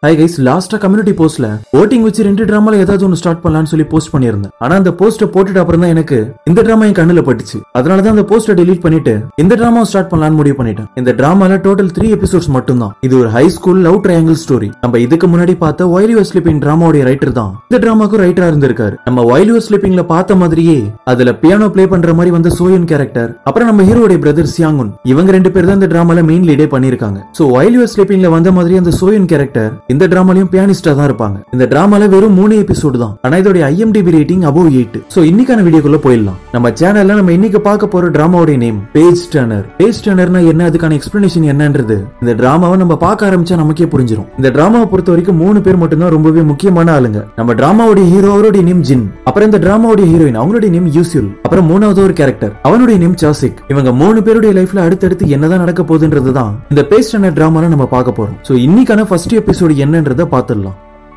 high guys லாஸ்டா community போஸ்ட்ல voting வச்சு ரெண்டு டிராமால ஏதாவது ஒன்னு ஸ்டார்ட் பண்ணலாம்னு சொல்லி போஸ்ட் பண்ணியிருந்தேன் ஆனா அந்த போஸ்ட போட்டுட்டு அப்புறம் தான் எனக்கு இந்த டிராமா என் கண்ணுல பட்டுச்சு அதனால தான் அந்த போஸ்ட டெலீட் பண்ணிட்டு இந்த டிராமா ஸ்டார்ட் பண்ணலாம்னு முடிவு பண்ணிட்டேன் இந்த டிராமால டோட்டல் த்ரீ எபிசோட்ஸ் மட்டும்தான் இது ஒரு high school love triangle story நம்ம இதுக்கு முன்னாடி பார்த்த வைல் யூர் ஸ்லிப்பிங் டிராமாவுடைய ரைட்டர் தான் இந்த டிராமாக்கும் ரைட்டரா இருந்திருக்காரு நம்ம வைல் யூர் ஸ்லிப்பிங்ல பார்த்த மாதிரியே அதுல பியானோ ப்ளே பண்ற மாதிரி வந்த சோயன் கேரக்டர் அப்புறம் நம்ம ஹீரோடைய பிரதர் சியாங்குன் இவங்க ரெண்டு பேர் தான் இந்த டிராமால மெயின் லீடே பண்ணிருக்காங்க சோ வைல் யூர் ஸ்லிப்பிங்ல வந்த மாதிரி அந்த சோயன் கேரக்டர் இந்த டிராமாலையும் பியானிஸ்டா தான் இருப்பாங்க இந்த டிராமால வெறும் மூணு எபிசோடு தான் ஆனா இதோட IMDb rating above eight so இன்னைக்கான வீடியோக்குள்ள போயிடலாம் நம்ம சேனல்ல நம்ம இன்னைக்கு பார்க்க போற டிராமாவோட நேம் பேஜ் டர்னர் பேஜ் டர்னர்னா என்ன அதுக்கான எக்ஸ்பிளனேஷன் என்னன்றது இந்த டிராமாவை நம்ம பார்க்க ஆரம்பிச்சா நமக்கே புரிஞ்சிடும் இந்த டிராமாவை பொறுத்த வரைக்கும் மூணு பேர் மட்டும்தான் ரொம்பவே முக்கியமான ஆளுங்க நம்ம டிராமாவுடைய ஹீரோ அவருடைய நேம் ஜின் அப்புறம் இந்த டிராமாவுடைய ஹீரோயின் அவங்களுடைய நேம் யூசியுல் அப்புறம் மூணாவது ஒரு கேரக்டர் அவனுடைய நேம் சாசிக் இவங்க மூணு பேருடைய லைஃப்ல அடுத்தடுத்து என்னதான் நடக்க போகுதுன்றது தான் இந்த பேஜ் டர்னர் டிராமால நம்ம பார்க்க போறோம் சோ இன்னைக்கான ஃபர்ஸ்ட் எபிசோடு என்னன்றதை பார்த்துடலாம்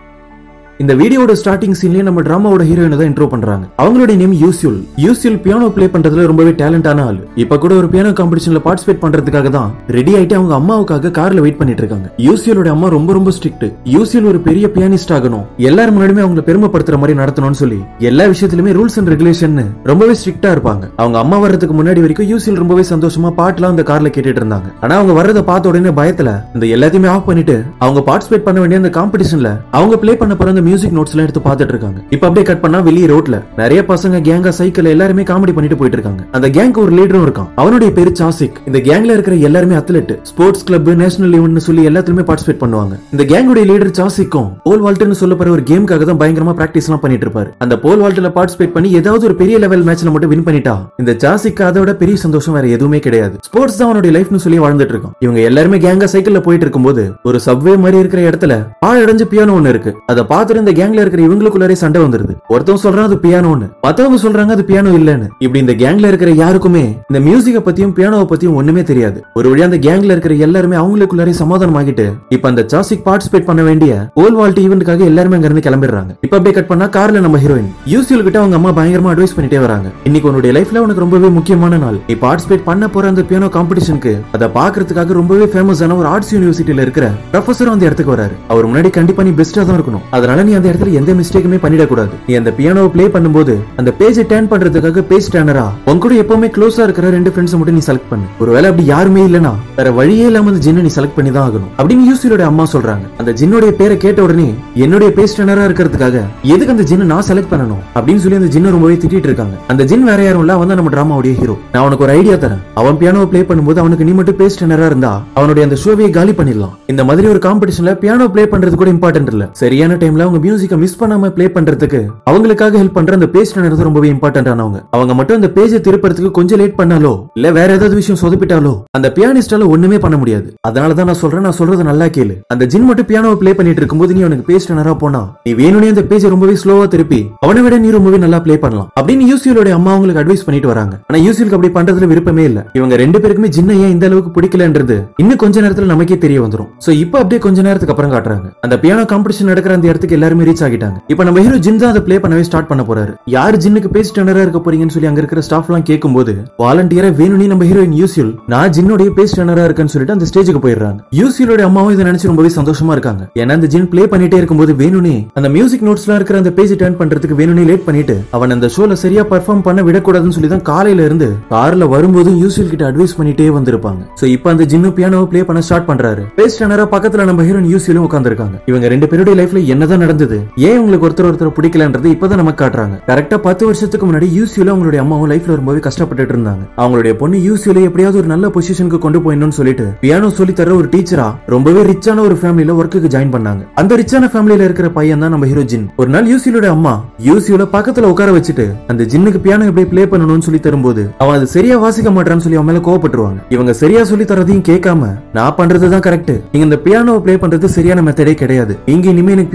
இந்த வீடியோட ஸ்டார்டிங் சீன்லயே நம்ம டிராமாவோட ஹீரோயினை தான் இன்ட்ரோ பண்றாங்க அவங்களுடைய name Yoo Si eul Yoo Si eul piano play பண்றதுல ரொம்பவே டேலண்டான ஆள் இப்ப கூட ஒரு பியானோ காம்படிஷன்ல பார்ட்டிசிபேட் பண்றதுக்காக தான் ரெடி ஆயிட்டு அவங்க அம்மாவுக்காக கார்ல வெயிட் பண்ணிட்டு இருக்காங்க யூசியலோட அம்மா ரொம்ப ரொம்ப ஸ்ட்ரிக்ட் யூசியல் ஒரு பெரிய பியானிஸ்ட் ஆகணும் எல்லாரும் முன்னாடியுமே அவங்களை பெருமைப்படுத்துற மாதிரி நடத்தணும்னு சொல்லி எல்லா விஷயத்திலுமே ரூல்ஸ் அண்ட் ரெகுலேஷன் ரொம்பவே ஸ்ட்ரிக்டா இருப்பாங்க அவங்க அம்மா வர்றதுக்கு முன்னாடி வரைக்கும் யூசியல் ரொம்பவே சந்தோஷமா பாட்டுலாம் அந்த கார்ல கேட்டுட்டு இருந்தாங்க ஆனா அவங்க வர்றத பார்த்த உடனே பயத்துல இந்த எல்லாத்தையுமே ஆஃப் பண்ணிட்டு அவங்க பார்ட்டிசிபேட் பண்ண வேண்டிய அந்த காம்படிஷன்ல அவங்க ப்ளே பண்ண போற அந்த மியூசிக் நோட்ஸ் எல்லாம் எடுத்து பார்த்துட்டு இருக்காங்க இப்ப அப்படியே கட் பண்ணா வெளியே ரோட்ல நிறைய பசங்க கேங்கா சைக்கிள் எல்லாருமே காமெடி பண்ணிட்டு போயிட்டு இருக்காங்க அந்த கேங்க் ஒரு லீடரும் இருக்கான் அவனுடைய பேரு சாசிக் இந்த கேங்ல இருக்கிற எல்லாருமே athlete sports club national event சொல்லி எல்லாத்துலயுமே பார்ட்டிசிபேட் பண்ணுவாங்க இந்த கேங்குடைய லீடர் சாசிக்கும் போல் வால்ட்னு சொல்லப்படுற ஒரு கேமுக்காக தான் பயங்கரமா பிராக்டிஸ் எல்லாம் பண்ணிட்டு இருப்பாரு அந்த போல் வால்ட்ல பார்ட்டிசிபேட் பண்ணி ஏதாவது ஒரு பெரிய லெவல் மேட்ச்ல மட்டும் வின் பண்ணிட்டா இந்த சாசிக்கு அதை விட பெரிய சந்தோஷம் வேற எதுவுமே கிடையாது ஸ்போர்ட்ஸ் தான் அவனுடைய லைஃப்னு சொல்லி வாழ்ந்துட்டு இருக்கான் இவங்க எல்லாருமே கேங்கா சைக்கிள்ல போயிட்டு இருக்கும்போது ஒரு சப்வே மாதிரி இருக்கிற இடத்துல பாழடைஞ்ச பியானோ ஒண்ணு இருக்கு அதை பார்த்துட்டு இந்த கேங்ல இருக்கிற இவங்களுக்குள்ளாரே சண்டை வந்துருது ஒருத்தவங்க சொல்றான் அது பியானோன்னு மத்தவங்க சொல்றாங்க அது பியானோ இல்லன்னு இப்படி இந்த கேங்ல இருக்கிற யாருக்குமே இந்த மியூசிக்க பத்தியும் பியானோவை பத்தியும் ஒண்ணுமே தெரியாது ஒரு வழியா அந்த கேங்ல இருக்கிற எல்லாருமே அவங்களுக்குள்ளாரே சமாதானம் ஆகிட்டு இப்ப அந்த சாசிக் பார்ட்டிசிபேட் பண்ண வேண்டிய ஓல் வால்ட் ஈவெண்ட்காக எல்லாருமே அங்க இருந்து கிளம்பிடுறாங்க இப்ப அப்படியே கட் பண்ணா கார்ல நம்ம ஹீரோயின் யூசியல் கிட்ட அவங்க அம்மா பயங்கரமா அட்வைஸ் பண்ணிட்டே வராங்க இன்னைக்கு உன்னுடைய லைஃப்ல உனக்கு ரொம்பவே முக்கியமான நாள் நீ பார்ட்டிசிபேட் பண்ண போற அந்த பியானோ காம்படிஷனுக்கு அதை பாக்குறதுக்காக ரொம்பவே ஃபேமஸான ஒரு ஆர்ட்ஸ் யூனிவர்சிட்டியில இருக்கிற ப்ரொஃபஸர் அந்த இடத்துக்கு வராரு அவர் முன்னாடி கண்டிப்பா நீ பெஸ்டா தான் இருக்கணும் அதனால நீ அந்த இடத்துல எந்த மிஸ்டேக்குமே பண்ணிடக்கூடாது நீ அந்த பியானோவை ப்ளே பண்ணும்போது அந்த பேஜை டேர்ன் பண்றதுக்காக பேஜ் டேனரா உன் கூட எப்பவுமே க்ளோஸா இருக்கிற ரெண்டு ஃப்ரெண்ட்ஸ் மட்டும் நீ செலக்ட் பண்ணு ஒருவேளை அப்படி யாருமே இல்லனா வேற வழியே இல்லாம அந்த ஜின்னை நீ செலக்ட் பண்ணி தான் ஆகணும் அப்படின்னு யூசியோட அம்மா சொல்றாங்க அந்த ஜின்னுடைய பேரை கேட்ட உடனே என்னுடைய பேஜ் டேனரா இருக்கிறதுக்காக எதுக்கு அந்த ஜின்னை நான் செலக்ட் பண்ணணும் அப்படின்னு சொல்லி அந்த ஜின்னை ரொம்பவே திட்டிட்டு இருக்காங்க அந்த ஜின் வேற யாரும் இல்ல அவன் தான் நம்ம டிராமாவுடைய ஹீரோ நான் உனக்கு ஒரு ஐடியா தரேன் அவன் பியானோ ப்ளே பண்ணும்போது அவனுக்கு நீ மட்டும் பேஜ் டேனரா இருந்தா அவனுடைய அந்த ஷோவையை காலி பண்ணிடலாம் இந்த மாதிரி ஒரு காம்படிஷன்ல பியானோ ப்ளே பண்றது கூட இம்பார்ட்டன்ட் இல்ல சரியான டைம்ல அவங்க மியூசிக்கை மிஸ் பண்ணாம ப்ளே பண்றதுக்கு அவங்களுக்காக ஹெல்ப் பண்ற அந்த பேஜ் டர்னர் தான் ரொம்பவே இம்பார்ட்டன்ட் ஆனவங்க அவங்க மட்டும் அந்த பேஜை திருப்பறதுக்கு கொஞ்சம் லேட் பண்ணாலோ இல்ல வேற ஏதாவது விஷயம் சொதப்பிட்டாலோ அந்த பியானிஸ்டால ஒண்ணுமே பண்ண முடியாது அதனால தான் நான் சொல்றேன் நான் சொல்றது நல்லா கேளு அந்த ஜின் மட்டும் பியானோவை ப்ளே பண்ணிட்டு இருக்கும்போது நீ அவனுக்கு பேஜ் டர்னரா போனா நீ வேணும்னே அந்த பேஜை ரொம்பவே ஸ்லோவா திருப்பி அவனை விட நீ ரொம்பவே நல்லா ப்ளே பண்ணலாம் அப்படின்னு யூசியலோட அம்மா அவங்களுக்கு அட்வைஸ் பண்ணிட்டு வராங்க ஆனா யூசியலுக்கு அப்படி பண்றதுல விருப்பமே இல்ல இவங்க ரெண்டு பேருக்குமே ஜின்ன ஏன் இந்த அளவுக்கு பிடிக்கலன்றது இன்னும் கொஞ்ச நேரத்துல நமக்கே தெரிய வந்துரும் சோ இப்போ அப்படியே கொஞ்ச நேரத்துக்கு அப்புறம் காட்டுறாங்க அந்த பியானோ காம்படிஷன் நடக்கிற அந்த இடத்துக்கு எல்லாருமே ரீச் ஆகிட்டாங்க இப்போ நம்ம ஹீரோ ஜின் தான் அதை ப்ளே பண்ணவே ஸ்டார்ட் பண்ண போறாரு யார் ஜின்னுக்கு பேஜ் டர்னரா இருக்க போறீங்கன்னு சொல்லி அங்க இருக்கிற ஸ்டாஃப் எல்லாம் கேட்கும்போது வாலண்டியரா வேணும்னே நம்ம ஹீரோயின் யூசியல் நான் ஜின்னுடைய பேஜ் டர்னரா இருக்கேன்னு சொல்லிட்டு அந்த ஸ்டேஜுக்கு போயிடுறாங்க யூசியலோட அம்மாவும் இதை நினைச்சு ரொம்பவே சந்தோஷமா இருக்காங்க ஏன்னா அந்த ஜின் ப்ளே பண்ணிட்டே இருக்கும்போது வேணும்னே அந்த மியூசிக் நோட்ஸ்ல இருக்கிற அந்த பேஜ் டர்ன் பண்றதுக்கு வேணும்னே லேட் பண்ணிட்டு அவன் அந்த ஷோல சரியா பர்ஃபார்ம் பண்ண விடக்கூடாதுன்னு சொல்லி தான் காலையில இருந்து கார்ல வரும்போது யூசியல் கிட்ட அட்வைஸ் பண்ணிட்டே வந்திருப்பாங்க சோ இப்போ அந்த ஜின்னு பியானோவை ப்ளே பண்ண ஸ்டார்ட் பண்றாரு பேஜ் டர்னரா பக்கத்துல நம்ம ஹீரோயின் யூசியலும் உட்காந்துருக்காங்க இவங்க ரெண்டு பேருடைய லைஃப்ல என்னதான் நடந்தது ஏன் உங்களுக்கு ஒருத்தர் ஒருத்தர் பிடிக்கலன்றது இப்பதான் நமக்கு காட்டுறாங்க கரெக்டா பத்து வருஷத்துக்கு முன்னாடி யூசியூல அவங்களுடைய அம்மாவும் லைஃப்ல ரொம்பவே கஷ்டப்பட்டுட்டு இருந்தாங்க அவங்களுடைய பொண்ணு யூசியூல எப்படியாவது ஒரு நல்ல பொசிஷனுக்கு கொண்டு போயிடணும்னு சொல்லிட்டு பியானோ சொல்லி தர ஒரு டீச்சரா ரொம்பவே ரிச்சான ஒரு ஃபேமிலில ஒர்க்குக்கு ஜாயின் பண்ணாங்க அந்த ரிச்சான ஃபேமிலில இருக்கிற பையன் தான் நம்ம ஹீரோ ஜின் ஒரு நாள் யூசியோட அம்மா யூசியோல பக்கத்துல உட்கார வச்சுட்டு அந்த ஜின்னுக்கு பியானோ எப்படி ப்ளே பண்ணணும்னு சொல்லி தரும்போது அவன் அது சரியா வாசிக்க மாட்டான்னு சொல்லி அவன் மேல கோவப்பட்டுருவாங்க இவங்க சரியா சொல்லி தரதையும் கேட்காம நான் பண்றது தான் கரெக்ட் நீங்க இந்த பியானோ ப்ளே பண்றது சரியான மெத்தடே கிடையாது நீங்க இனிமே எனக்கு பியானோ சொல்லி தர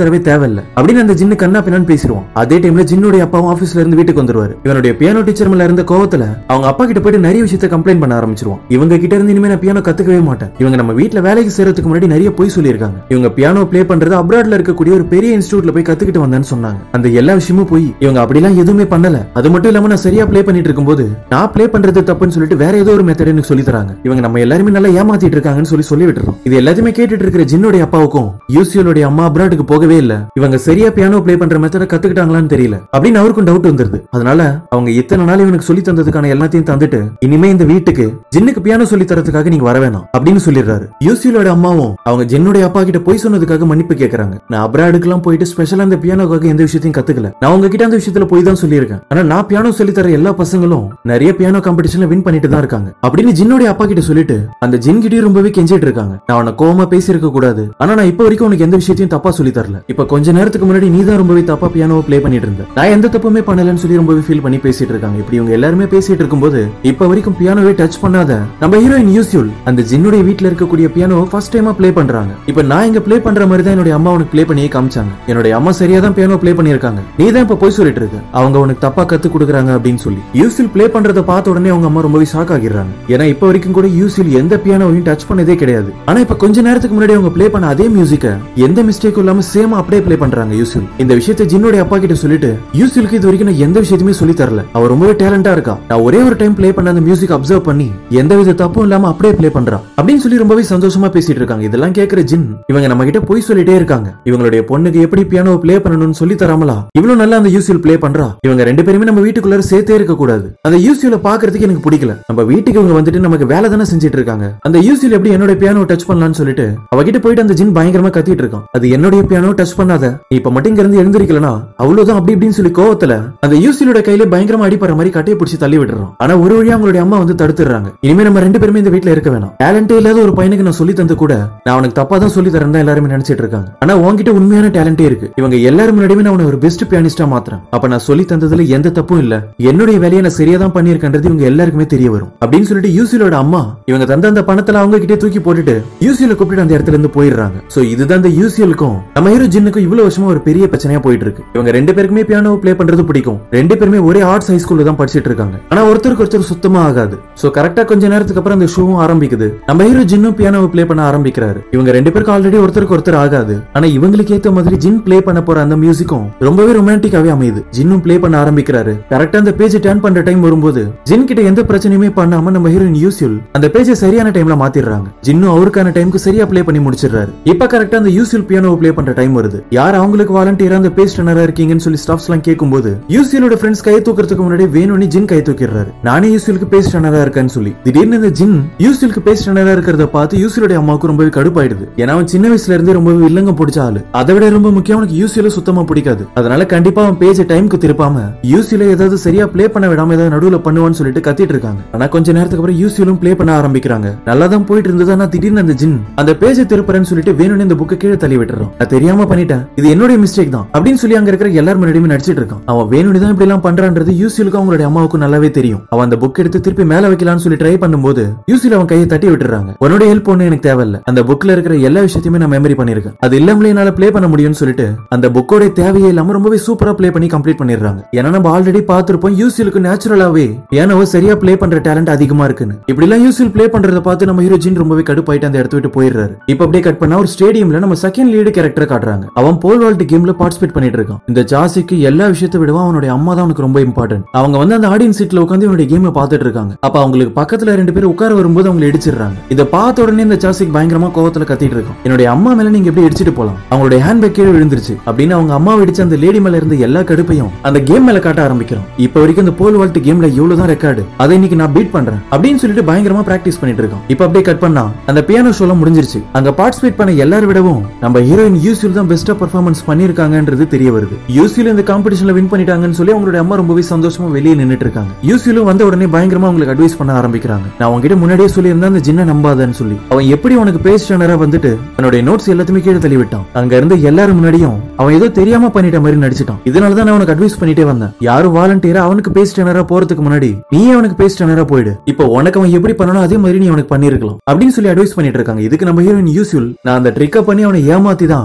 தரவே தேவையில்ல அப்படின்னு அந்த ஜின்னு கண்ணா பின்னான்னு பேசிடுவான் அதே டைம்ல ஜின்னுடைய அப்பாவும் ஆபீஸ்ல இருந்து வீட்டுக்கு வந்துருவாரு இவனுடைய பியானோ டீச்சர் மேல இருந்த கோவத்துல அவங்க அப்பா கிட்ட போயிட்டு நிறைய விஷயத்த கம்ப்ளைண்ட் பண்ண ஆரம்பிச்சிருவான் இவங்க கிட்ட இருந்து இனிமே நான் பியானோ கத்துக்கவே மாட்டேன் இவங்க நம்ம வீட்ல வேலைக்கு சேர்றதுக்கு முன்னாடி நிறைய பொய் சொல்லியிருக்காங்க இவங்க பியானோ ப்ளே பண்றது அப்ராட்ல இருக்கக்கூடிய ஒரு பெரிய இன்ஸ்டியூட்ல போய் கத்துக்கிட்டு வந்தேன்னு சொன்னாங்க அந்த எல்லா விஷயமும் போய் இவங்க அப்படிலாம் எதுவுமே பண்ணல அது மட்டும் இல்லாம நான் சரியா ப்ளே பண்ணிட்டு இருக்கும்போது நான் ப்ளே பண்றது தப்புன்னு சொல்லிட்டு வேற ஏதோ ஒரு மெத்தட் எனக்கு சொல்லி தராங்க இவங்க நம்ம எல்லாருமே நல்லா ஏமாத்திட்டு இருக்காங்கன்னு சொல்லி சொல்லி விட்டுறோம் இது எல்லாத்தையுமே கேட்டுட்டு இருக்கிற ஜின்னுடைய அப்பாவுக்கும் யூசியோடைய அம்மா அப்ராடுக்கு போகவே இல்ல இவங்க சரியா பியானோ ப்ளே பண்ற மெத்தட கத்துக்கிட்டாங்களான்னு தெரியல அப்படின்னு அவருக்கும் டவுட் வந்துருது அதனால அவங்க இத்தனை நாள் இவனுக்கு சொல்லி தந்ததுக்கான எல்லாத்தையும் தந்துட்டு இனிமே இந்த வீட்டுக்கு ஜின்னுக்கு பியானோ சொல்லி தரதுக்காக நீங்க வர வேணாம் அப்படின்னு சொல்லிடுறாரு யூசியோட அம்மாவும் அவங்க ஜின்னுடைய அப்பா கிட்ட போய் சொன்னதுக்காக மன்னிப்பு கேக்குறாங்க நான் அப்ராடுக்குலாம் போயிட்டு ஸ்பெஷலா அந்த பியானோக்காக எந்த விஷயத்தையும் கத்துக்கல நான் உங்ககிட்ட அந்த விஷயத்துல போய் தான் சொல்லியிருக்கேன் ஆனா நான் பியானோ சொல்லி தர எல்லா பசங்களும் நிறைய பியானோ காம்படிஷன்ல வின் பண்ணிட்டு தான் இருக்காங்க அப்படின்னு ஜின்னுடைய அப்பா கிட்ட சொல்லிட்டு அந்த ஜின் கிட்டயும் ரொம்பவே கெஞ்சிட்டு இருக்காங்க நான் உன்னை கோவமா பேசியிருக்க கூடாது ஆனா நான் இப்ப வரைக்கும் உனக்கு எந்த விஷயத்தையும் தப்பா சொல்லி தரல இப்ப கொஞ்ச நேரத்துக்கு முன்னாடி நீ தான் ரொம்பவே தப்பா பியானோ ப்ளே பண்ணிட்டு இருந்த நான் எந்த தப்புமே பண்ணலன்னு சொல்லி ரொம்பவே ஃபீல் பண்ணி பேசிட்டு இருக்காங்க இப்படி இவங்க எல்லாருமே பேசிட்டு இருக்கும்போது இப்ப வரைக்கும் பியானோவே டச் பண்ணாத நம்ம ஹீரோயின் யூஸ்யூல் அந்த ஜின்னுடைய வீட்ல இருக்கக்கூடிய பியானோ ஃபர்ஸ்ட் டைமா ப்ளே பண்றாங்க இப்ப நான் இங்க ப்ளே பண்ற மாதிரி தான் என்னுடைய அம்மா உனக்கு ப்ளே பண்ணியே காமிச்சாங்க என்னுடைய அம்மா சரியா தான் பியானோ ப்ளே பண்ணிருக்காங்க நீ தான் இப்ப போய் சொல்லிட்டு இருக்க அவங்க உனக்கு தப்பா கத்து கொடுக்குறாங்க அப்படின்னு சொல்லி யூசில் ப்ளே பண்றத பார்த்த உடனே அவங்க அம்மா ரொம்பவே ஷாக் ஆகிடுறாங்க ஏன்னா இப்ப வரைக்கும் கூட யூசில் எந்த பியானோவையும் டச் பண்ணதே கிடையாது ஆனா இப்ப கொஞ்ச நேரத்துக்கு முன்னாடி அவங்க ப்ளே பண்ண அதே மியூசிக்க எந்த மிஸ்டேக்கும் இல்லாம சேம் அப்படியே ப்ளே பண்றாங்க யூசில் இந்த விஷயத்தை ஜின்னோட அப்பா கிட்ட சொல்லிட்டு யூசிலுக்கு இது வரைக்கும் நான் எந்த விஷயத்தையுமே சொல்லி தரல அவ ரொம்பவே டேலண்டா இருக்கா நான் ஒரே ஒரு டைம் ப்ளே பண்ண அந்த மியூசிக் அப்சர்வ் பண்ணி எந்த வித தப்பும் இல்லாம அப்படியே ப்ளே பண்றான் அப்படின்னு சொல்லி ரொம்பவே சந்தோஷமா பேசிட்டு இருக்காங்க இதெல்லாம் கேக்குற ஜின் இவங்க நம்ம கிட்ட போய் சொல்லிட்டே இருக்காங்க இவங்களுடைய பொண்ணுக்கு எப்படி பியானோ ப்ளே பண்ணணும்னு சொல்லி தராமலா இவ்வளவு நல்லா அந்த யூசில் ப்ளே பண்றா இவங்க ரெண்டு பேருமே நம்ம வீட்டுக்குள்ளார சேர்த்தே இருக்க கூடாது அந்த யூசில பாக்குறதுக்கு எனக்கு பிடிக்கல நம்ம வீட்டுக்கு இவங்க வந்துட்டு நமக்கு வேலை தானே செஞ்சுட்டு இருக்காங்க அந்த யூசில் எப்படி என்னோட பியானோ டச் பண்ணலாம்னு சொல்லிட்டு அவகிட்ட போயிட்டு அந்த ஜின் பயங்கரமா கத்திட்டு இருக்கான் அது என்னுடைய பியானோ டச் பண்ணாத நீ இப்ப மட்டும் இங்க இருந்து எழுந்திருக்கலனா அவ்வளவுதான் அப்படி இப்படின்னு சொல்லி கோவத்துல அந்த யூசிலோட கையில பயங்கரமா அடிப்படுற மாதிரி கட்டையை பிடிச்சி தள்ளி விட்டுறான் ஆனா ஒரு வழியா அவங்களுடைய அம்மா வந்து தடுத்துறாங்க இனிமே நம்ம ரெண்டு பேருமே இந்த வீட்ல இருக்க வேணாம் டேலண்டே இல்லாத ஒரு பையனுக்கு நான் சொல்லி தந்து கூட நான் அவனுக்கு தப்பா தான் சொல்லி தரேன் தான் எல்லாருமே நினைச்சிட்டு இருக்காங்க ஆனா உன்கிட்ட உண்மையான டேலண்டே இருக்கு இவங்க எல்லாரும் முன்னாடியுமே நான் உன்னை ஒரு பெஸ்ட் பியானிஸ்டா மாத்திரேன் அப்ப நான் சொல்லி தந்ததுல எந்த தப்பும் இல்ல என்னுடைய வேலையை நான் சரியா தான் பண்ணியிருக்கேன்றது இவங்க எல்லாருக்குமே தெரிய வரும் அப்படின்னு சொல்லிட்டு யூசிலோட அம்மா இவங்க தந்த அந்த பணத்துல அவங்க கிட்டே தூக்கி போட்டுட்டு யூசில கூப்பிட்டு அந்த இடத்துல இருந்து போயிடுறாங்க சோ இதுதான் இந்த யூசியலுக்கும் நம்ம ஹீரோ ஜின்னுக்கும் இவ்வளவு வருஷமா ஒரு பெரிய பிரச்சனையா போயிட்டு இருக்கு இவங்க ரெண்டு பேருக்குமே பியானோ ப்ளே பண்றது பிடிக்கும் ரெண்டு பேருமே ஒரே ஆர்ட்ஸ் ஹை ஸ்கூல்ல தான் படிச்சிட்டு இருக்காங்க ஆனா ஒருத்தருக்கு ஒருத்தர் சுத்தமா ஆகாது சோ கரெக்டா கொஞ்ச நேரத்துக்கு அப்புறம் அந்த ஷோவும் ஆரம்பிக்குது நம்ம ஹீரோ ஜின்னும் பியானோவை ப்ளே பண்ண ஆரம்பிக்கிறாரு இவங்க ரெண்டு பேருக்கு ஆல்ரெடி ஒருத்தருக்கு ஒருத்தர் ஆகாது ஆனா இவங்களுக்கு ஏத்த மாதிரி ஜின் ப்ளே பண்ண போற அந்த மியூசிக்கும் ரொம்பவே ரொமான்டிக்காவே அமையுது ஜின்னும் ப்ளே பண்ண ஆரம்பிக்கிறாரு கரெக்டா அந்த பேஜ் டர்ன் பண்ற டைம் வரும்போது ஜின் கிட்ட எந்த பிரச்சனையுமே பண்ணாம நம்ம ஹீரோயின் யூசியல் அந்த பேஜை சரியான டைம்ல மாத்திடுறாங்க ஜின்னும் அவருக்கான டைம்க்கு சரியா ப்ளே பண்ணி முடிச்சிடுறாரு இப்ப கரெக்டா அந்த யூசியல் பியானோ ப்ளே பண்ற டைம் வருது யார் அவங்களுக்கு வாலண்டியரா அந்த பேஜ் டர்னரா இருக்கீங்கன்னு சொல்லி ஸ்டாஃப்ஸ் எல்லாம் கேட்கும்போது யூசியலோட ஃப்ரெண்ட்ஸ் கை தூக்குறதுக்கு முன்னாடி வேணும்னு ஜின் கை தூக்கிடுறாரு நானே யூசியலுக்கு பேஜ் டர்னரா இருக்கேன்னு சொல்லி திடீர்னு இந்த ஜின் யூசியலுக்கு பேஜ் டர்னரா இருக்கிறத பார்த்து யூசியலோட அம்மாவுக்கு ரொம்பவே கடுப்பாயிடுது ஏன்னா அவன் சின்ன வயசுல இருந்தே ரொம்பவே வில்லங்கம் பிடிச்ச ஆளு அதை விட ரொம்ப முக்கியம் அவனுக்கு யூசியில சுத்தமா பிடிக்காது அதனால கண்டிப்பா அவன் பேஜ் டைம்க்கு திருப்பாம யூசியில ஏதாவது சரியா ப்ளே பண்ண விடாம ஏதாவது நடுவுல பண்ணுவான்னு சொல்லிட்டு கத்திட்டு இருக்காங்க ஆனா கொஞ்ச நேரத்துக்கு அப்புறம் யூசியிலும் ப்ளே பண்ண ஆரம்பிக்கிறாங்க நல்லா தான் போயிட்டு இருந்தது ஆனா திடீர்னு அந்த ஜின் அந்த பேஜை திருப்புறேன்னு சொல்லிட்டு வேணும்னு இந்த புக்கை கீழே தள்ளி விட்டுறோம் நான் தெரியாம பண்ணிட்டேன் இது என்னுடைய மிஸ்டேக் தான் அப்படின்னு சொல்லி அங்க இருக்கிற எல்லாரும் முன்னாடியுமே நடிச்சிட்டு இருக்கான் அவன் வேணும்னு தான் இப்படி எல்லாம் பண்றான்றது யூசிலுக்கும் அவங்களுடைய அம்மாவுக்கும் நல்லாவே தெரியும் அவன் அந்த புக் எடுத்து திருப்பி மேல வைக்கலாம்னு சொல்லி ட்ரை பண்ணும்போது யூசில அவன் கையை தட்டி விட்டுறாங்க உன்னோட ஹெல்ப் ஒண்ணு எனக்கு தேவையில்ல அந்த புக்ல இருக்கிற எல்லா விஷயத்தையுமே நான் மெமரி பண்ணிருக்கேன் அது இல்லாமலே என்னால ப்ளே பண்ண முடியும்னு சொல்லிட்டு அந்த புக்கோட தேவையே இல்லாம ரொம்பவே சூப்பரா ப்ளே பண்ணி கம்ப்ளீட் பண்ணிடுறாங்க ஏன்னா நம்ம ஆல்ரெடி பார்த்திருப்போம் யூசிலுக்கு நேச்சுரலாவே பியானோவை சரியா ப்ளே பண்ற டேலண்ட் அதிகமா இருக்குன்னு இப்படி எல்லாம் யூசில் ப்ளே பண்றத பார்த்து நம்ம ஹீரோ ஜின் ரொம்பவே கடுப்பாயிட்டு அந்த இடத்த விட்டு போயிடுறாரு இப்ப அப்படியே கட் பண்ணா ஒரு ஸ்டேடியம்ல நம்ம செகண்ட் லீடு கேரக்டர் காட்டுறாங்க அவன் போல் வால்ட் கேம்ல பார்ட்டிசிபேட் பண்ணிட்டு இருக்கான் இந்த ஜாசிக்கு எல்லா விஷயத்தை விடவும் அவனுடைய அம்மா தான் அவனுக்கு ரொம்ப இம்பார்ட்டன்ட் அவங்க வந்து அந்த ஆடியன்ஸ் சீட்ல உட்காந்து இவனுடைய கேமை பார்த்துட்டு இருக்காங்க அப்ப அவங்களுக்கு பக்கத்துல ரெண்டு பேரும் உட்கார வரும்போது அவங்களை இடிச்சிடுறாங்க இதை பார்த்த உடனே இந்த ஜாசிக் பயங்கரமா கோவத்துல கத்திட்டு இருக்கான் என்னுடைய அம்மா மேல நீங்க எப்படி இடிச்சிட்டு போலாம் அவங்களுடைய ஹேண்ட் பேக் கீழே விழுந்துருச்சு அப்படின்னு அவங்க அம்மா இடிச்ச அந்த லேடி மேல இருந்த எல்லா கடுப்பையும் அந்த கேம் மேல காட்ட ஆரம்பிக்கிறோம் இப்ப வரைக்கும் இந்த போல் வால்ட் கேம்ல இவ்வளவுதான் ரெக்கார்டு அதை இன்னைக்கு நான் பீட் பண்றேன் அப்படின்னு சொல்லிட்டு பயங்கரமா பிராக்டிஸ் பண்ணிட்டு இருக்கான் இப்ப அப்படியே கட் பண்ணா அந்த பியானோ ஷோல முடிஞ்சிருச்சு அங்க பார்ட்டிசிபேட் பண்ண எல்லாரும் விடவும் நம்ம ஹீரோயின் யூசில் தான் பெஸ்டா பெர்ஃபார்மன்ஸ் பண்ணிருக்காங்கன்றது தெரிய வருது யூசில் இந்த காம்படிஷன்ல வின் பண்ணிட்டாங்கன்னு சொல்லி அவங்களுடைய அம்மா ரொம்பவே சந்தோஷமா வெளியே நின்னுட்டு இருக்காங்க யூசிலும் வந்த உடனே பயங்கரமா அவங்களுக்கு அட்வைஸ் பண்ண ஆரம்பிக்கிறாங்க நான் உங்ககிட்ட முன்னாடியே சொல்லியிருந்தேன் அந்த ஜின்ன நம்பாதன்னு சொல்லி அவன் எப்படி உனக்கு பேஸ் டனரா வந்துட்டு தன்னுடைய நோட்ஸ் எல்லாத்தையுமே கீழே தள்ளி விட்டான் அங்க இருந்து எல்லாரும் முன்னாடியும் அவன் ஏதோ தெரியாம பண்ணிட்ட மாதிரி நடிச்சிட்டான் இதனால தான் நான் உனக்கு அட்வைஸ் பண்ணிட்டே வந்தேன் யாரும் வாலண்டியரா அவனுக்கு பேஸ் டனரா போறதுக்கு முன்னாடி நீ அவனுக்கு பேஸ் டனரா போயிடு இப்போ உனக்கு அவன் எப்படி பண்ணணும் அதே மாதிரி நீ அவனுக்கு பண்ணிருக்கலாம் அப்படின்னு சொல்லி அட்வைஸ் பண்ணிட்டு இருக்காங்க இதுக்கு நம்ம ஹீரோயின் யூஸ்ஃபுல் நான் அந்த ட்ரிக்க பண்ணி அவனை ஏமாத்தி தான் இந்த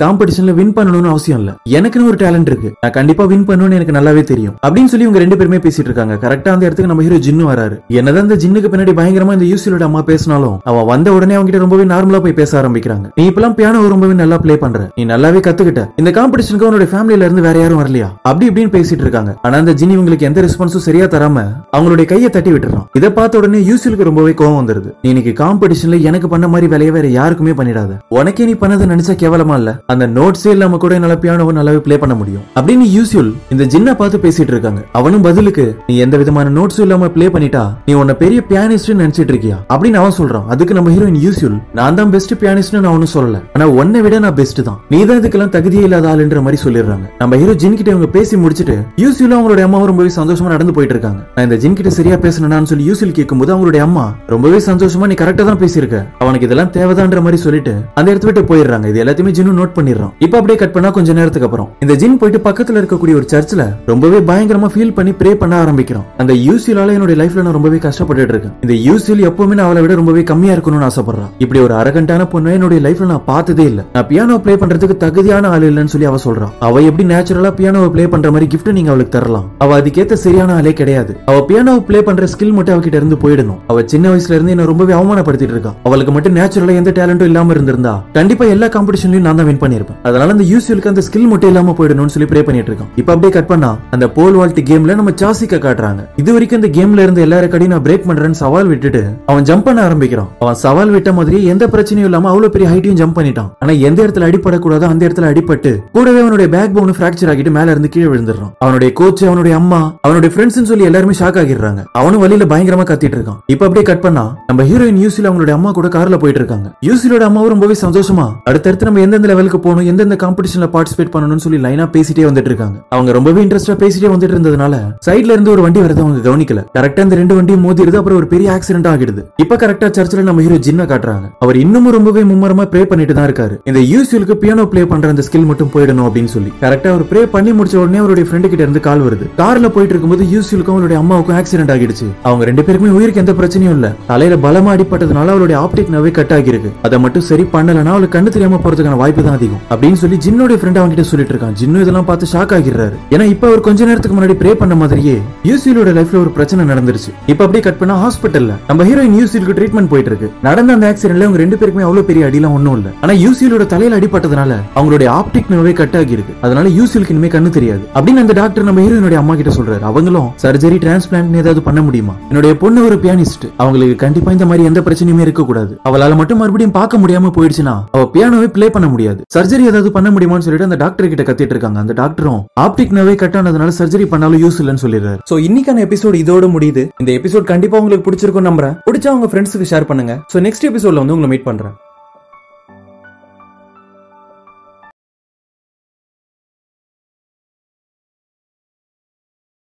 காம்படிஷன்ல வின் பண்ணணும்னு அவசியம் இல்ல எனக்குன்னு ஒரு டேலண்ட் இருக்கு நான் கண்டிப்பா வின் பண்ணணும்னு எனக்கு நல்லாவே தெரியும் அப்படின்னு சொல்லி இவங்க ரெண்டு பேருமே பேசிட்டு இருக்காங்க கரெக்டா அந்த இடத்துக்கு நம்ம ஹீரோ ஜின்னு வராரு என்னதான் இந்த ஜின்னுக்கு பின்னாடி பயங்கரமா இந்த யூசிலோட அம்மா பேசினாலும் அவ வந்த உடனே அவங்க கிட்ட ரொம்பவே நார்மலா போய் பேச ஆரம்பிக்கிறாங்க நீ இப்பெல்லாம் பியானோ ரொம்பவே நல்லா ப்ளே பண்ற நீ நல்லாவே கத்துக்கிட்ட இந்த காம்படிஷனுக்கு உன்னோட ஃபேமிலில இருந்து வேற யாரும் வரலையா அப்படி இப்படின்னு பேசிட்டு இருக்காங்க ஆனா அந்த ஜினி இவங்களுக்கு எந்த ரெஸ்பான்ஸும் சரியா தராம அவங்களுடைய கையை தட்டி விட்டுறான் இதை பார்த்த உடனே யூசிலுக்கு ரொம்பவே கோவம் வந்துருது நீ இன்னைக்கு காம்படிஷன்ல எனக்கு பண்ண மாதிரி வேலையை வேற யாருக்குமே பண்ணிடாத உனக்கே நீ பண்ணதை நினைச்சா கேவலமா இல்ல அந்த நோட்ஸே இல்லாம கூட என்னால பியானோவை நல்லாவே ப்ளே பண்ண முடியும் அப்படின்னு யூசியூல் இந்த ஜின்ன பார்த்து பேசிட்டு இருக்காங்க அவனும் பதிலுக்கு நீ எந்த விதமான நோட்ஸும் இல்லாம ப்ளே பண்ணிட்டா நீ உன்ன பெரிய பியானிஸ்ட் நினைச்சிட்டு இருக்கியா அப்படின்னு அவன் சொல்றான் அதுக்கு நம்ம ஹீரோயின் யூசியூல் நான் தான் பெஸ்ட் பியானிஸ்ட்னு நான் ஒன்னும் சொல்லல ஆனா உன்னை விட நான் பெஸ்ட் தான் நீ தான் இதுக்கெல்லாம் தகுதியே இல்லாத ஆளுன்ற மாதிரி சொல்லிடுறாங்க நம்ம ஹீரோ ஜின் கிட்ட இவங்க பேசி முடிச்சிட்டு யூசியூலும் அவங்களுடைய அம்மாவும் ரொம்பவே சந்தோஷமா நடந்து போயிட்டு இருக்காங்க நான் இந்த ஜின் கிட்ட சரியா பேசணும்னு சொல்லி யூசில் கேட்கும்போது அவங்களுடைய அம்மா ரொம்பவே சந்தோஷமா நீ கரெக்டா தான் பேசியிருக்க அவனுக்கு இதெல்லாம் தேவைதான்ற மாதிரி சொல்லிட்டு அந்த இடத்த விட்டு போயிடுறாங்க இது எல்லாத்தையுமே ஜின்னு நோட் பண்ணிடுறான் இப்போ அப்படியே கட் பண்ணா கொஞ்ச நேரத்துக்கு அப்புறம் இந்த ஜின் போயிட்டு பக்கத்துல இருக்கக்கூடிய ஒரு சர்ச்ல ரொம்பவே பயங்கரமா ஃபீல் பண்ணி ப்ரே பண்ண ஆரம்பிக்கிறான் அந்த யூசிலால என்னோட லைஃப்ல நான் ரொம்பவே கஷ்டப்பட்டுட்டு இருக்கேன் இந்த யூசில் எப்பவுமே நான் அவளை விட ரொம்பவே கம்மியா இருக்கணும்னு ஆசைப்படுறான் இப்படி ஒரு அரகண்டான பொண்ணு என்னுடைய லைஃப்ல நான் பார்த்ததே இல்ல நான் பியானோ ப்ளே பண்றதுக்கு தகுதியான ஆள் இல்லைன்னு சொல்லி அவ சொல்றான் அவ எப்படி நேச்சுரலா பியானோவை ப்ளே பண்ற மாதிரி gift நீங்க அவளுக்கு தரலாம் அவ அதுக்கேத்த சரியான ஆளே கிடையாது அவ பியானோ ப்ளே பண்ற ஸ்கில் மட்டும் அவகிட்ட இருந்து போயிடணும் அவ சின்ன வயசுல இருந்து என்ன ரொம்பவே அவமானப்படுத்திட்டு இருக்கா அவளுக்கு மட்டும் நேச்சுரலா எந்த டேலண்டும் இல்லாம இருந்திருந்தா கண்டிப்பா எல்லா காம்படிஷன்லயும் நான் தான் வின் பண்ணிருப்பேன் அதனால அந்த யூசியலுக்கு அந்த ஸ்கில் மட்டும் இல்லாம போயிடணும்னு சொல்லி ப்ரே பண்ணிட்டு இருக்கான் இப்ப அப்படியே கட் பண்ணா அந்த போல் வால்ட் கேம்ல நம்ம சாசிக்க காட்டுறாங்க இது வரைக்கும் இந்த கேம்ல இருந்த எல்லா ரெக்கார்டையும் நான் பிரேக் பண்றேன்னு சவால் விட்டுட்டு அவன் ஜம்ப் பண்ண ஆரம்பிக்கிறான் அவன் சவால் விட்ட மாதிரி எந்த பிரச்சனையும் இல்லாம அவ்வளவு பெரிய ஹைட்டையும் ஜம்ப் பண்ணிட்டான் ஆனா எந்த இடத்துல அடிப்படக்கூடாதோ அந்த இடத்துல அடிபட்டு கூடவே அவனுடைய பேக் போன் ஃபிராக்சர் ஆகிட்டு மேல இருந்து கீழே விழுந்துடுறான் அவனுடைய கோச் அவனுடைய அம்மா அவனுடைய ஃப்ரெண்ட்ஸ் சொல்லி எல்லாருமே ஷாக் ஆகிடுறாங்க அவனும் வழியில பயங்கரமா கத்திட்டு இருக்கான் இப்ப அப்படியே கட் பண்ணா நம்ம ஹீரோயின் யூசில அவங்களுடைய அம்மா கூட கார்ல போயிட்டு இருக்காங்க யூசிலோட அம்மாவும் ரொம்பவே சந்தோஷமா அடுத்தடுத்து நம்ம எந்தெந்த லெவலுக்கு போகணும் எந்தெந்த காம்படிஷன்ல பார்ட்டிசிபேட் பண்ணணும்னு சொல்லி லைனா பேசிட்டே வந்துட்டு இருக்காங்க அவங்க ரொம்பவே இன்ட்ரெஸ்டா பேசிட்டே வந்துட்டு இருந்ததுனால சைடுல இருந்து ஒரு வண்டி வரது அவங்க கவனிக்கல கரெக்டா இந்த ரெண்டு வண்டியும் மோதிருது அப்புறம் ஒரு பெரிய ஆக்சிடென்ட் ஆகிடுது இப்ப கரெக்டா சர்ச்சில் நம்ம ஹீரோ ஜின்ன காட்டுறாங்க அவர் இன்னமும் ரொம்பவே மும்மரமா ப்ரே பண்ணிட்டு தான் இருக்காரு இந்த யூசியலுக்கு பியானோ ப்ளே பண்ற அந்த ஸ்கில் மட்டும் போயிடணும் அப்படின்னு சொல்லி கரெக்டா அவர் ப்ரே பண்ணி முடிச்ச உடனே அவருடைய ஃப்ரெண்டு கிட்ட இருந்து கால் வருது கார்ல போயிட்டு இருக்கும்போது யூசியலுக்கும் அவருடைய அம்மாவுக்கும் ஆக்சிடென்ட் ஆகிடுச்சு அவங்க ரெண்டு பேருக்குமே உயிருக்கு எந்த பிரச்சனையும் இல்ல தலையில பலமா அடிப்பட்டதுனால அவளுடைய ஆப்டிக் நவே கட் ஆகிருக்கு அதை மட்டும் சரி பண்ணலனா அவளுக்கு கண்ணு தெரியாம போறதுக்கான வாய்ப்பு தான் அதிகம் அப்படின்னு சொல்லி ஜின்னோட ஃப்ரெண்ட் அவன்கிட்ட சொல்லிட்டு இருக்கான் ஜின்னு இதெல்லாம் பார்த்து ஷாக் ஆகிடுறாரு ஏன்னா இப்ப அவர் கொஞ்ச நேரத்துக்கு முன்னாடி ப்ரே பண்ண மாதிரியே யூசியலோட லைஃப்ல ஒரு பிரச்சனை நடந்துருச்சு இப்ப அப்படியே கட் பண்ணா ஹாஸ்பிட்டல்ல நம்ம ஹீரோயின் யூசியலுக்கு ட்ரீட்மெண்ட் போயிட்டு இருக்கு நடந்த அந்த ஆக்சிடென்ட்ல அவங்க ரெண்டு பேருக்குமே அவ்வளவு பெரிய அடிலாம் ஒண்ணும் இல்ல ஆனா யூசியலோட தலையில அடிபட்டதுனால அவங்களுடைய ஆப்டிக் நவே கட் ஆகி இருக்கு அதனால யூசியலுக்கு இனிமே கண்ணு தெரியாது அப்படின்னு அந்த டாக்டர் நம்ம ஹீரோயினுடைய அம்மா கிட்ட சொல்றாரு அவங்களும் சர்ஜரி டிரான்ஸ்பிளான்ட் ஏதாவது பண்ண முடியுமா என்னுடைய பொண்ணு ஒரு பியானிஸ்ட் அவங்களுக்கு கண்டிப்பா இந்த மாதிரி எந்த பிரச்சனையுமே இருக்க கூடாது அவளால மட்டும் மறுபடியும் பார்க்க முடியாம போயிடுச்சுன்னா அவ பியானோவை ப்ளே பண்ண முடியாது சர்ஜரி ஏதாவது பண்ண முடியுமான்னு சொல்லிட்டு அந்த டாக்டர் கிட்ட கத்திட்டு இருக்காங்க அந்த டாக்டரும் ஆப்டிக் நவே கட் ஆனதுனால சர்ஜரி பண்ணாலும் யூஸ் இல்லைன்னு சொல்லிடுறாரு சோ இன்னைக்கான எபிசோட் இதோட முடியுது இந்த எபிசோட் கண்டிப்பா உங்களுக்கு பிடிச்சிருக்கும் நம்புறேன் பிடிச்சா உங்க ஃப்ரெண்ட்ஸுக்கு ஷேர் பண்ணுங்க சோ நெக்ஸ்ட் எபிசோட்ல வந்து உங்களை மீட் பண்றேன்